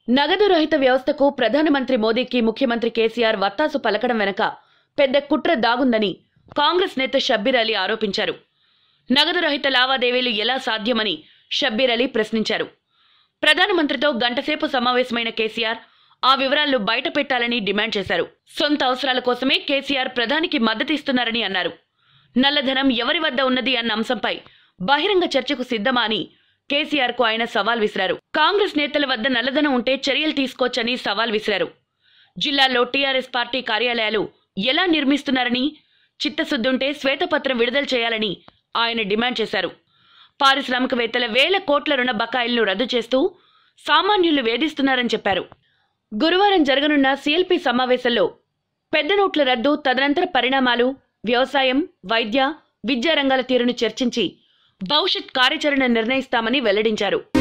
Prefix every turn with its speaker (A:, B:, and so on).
A: నగదు రహిత వ్యవస్థకు ప్రధానమంత్రి మోదీకి ముఖ్యమంత్రి కేసీఆర్ వత్తాసు పలకడం వెనక పెద్ద కుట్ర దాగుందని కాంగ్రెస్ నేత షబ్బీర్ అలీ ఆరోపించారు నగదు రహిత లావాదేవీలు ఎలా సాధ్యమని షబ్బీర్ అలీ ప్రశ్నించారు ప్రధానమంత్రితో గంటసేపు సమావేశమైన కేసీఆర్ ఆ వివరాలను బయట పెట్టాలని డిమాండ్ చేశారు సొంత అవసరాల కోసమే కేసీఆర్ ప్రధానికి మద్దతిస్తున్నారని అన్నారు నల్లధనం ఎవరి వద్ద ఉన్నది అన్న అంశంపై బహిరంగ చర్చకు సిద్ధమా అని కేసీఆర్ కు ఆయన సవాల్ విసిరారు కాంగ్రెస్ నేతల వద్ద నల్లధనం ఉంటే చర్యలు తీసుకోవచ్చని సవాల్ విసిరారు జిల్లాల్లో టీఆర్ఎస్ పార్టీ కార్యాలయాలు ఎలా నిర్మిస్తున్నారని చిత్తశుద్ధుంటే శ్వేతపత్రం విడుదల చేయాలని ఆయన డిమాండ్ చేశారు పారిశ్రామికవేత్తల వేల కోట్ల రుణ బకాయిలను రద్దు చేస్తూ సామాన్యులు వేధిస్తున్నారని చెప్పారు గురువారం జరగనున్న సీఎల్పీ సమావేశంలో పెద్ద నోట్ల రద్దు తదనంతర పరిణామాలు వ్యవసాయం వైద్య విద్యా రంగాల తీరును చర్చించి భవిష్యత్ కార్యాచరణ నిర్ణయిస్తామని వెల్లడించారు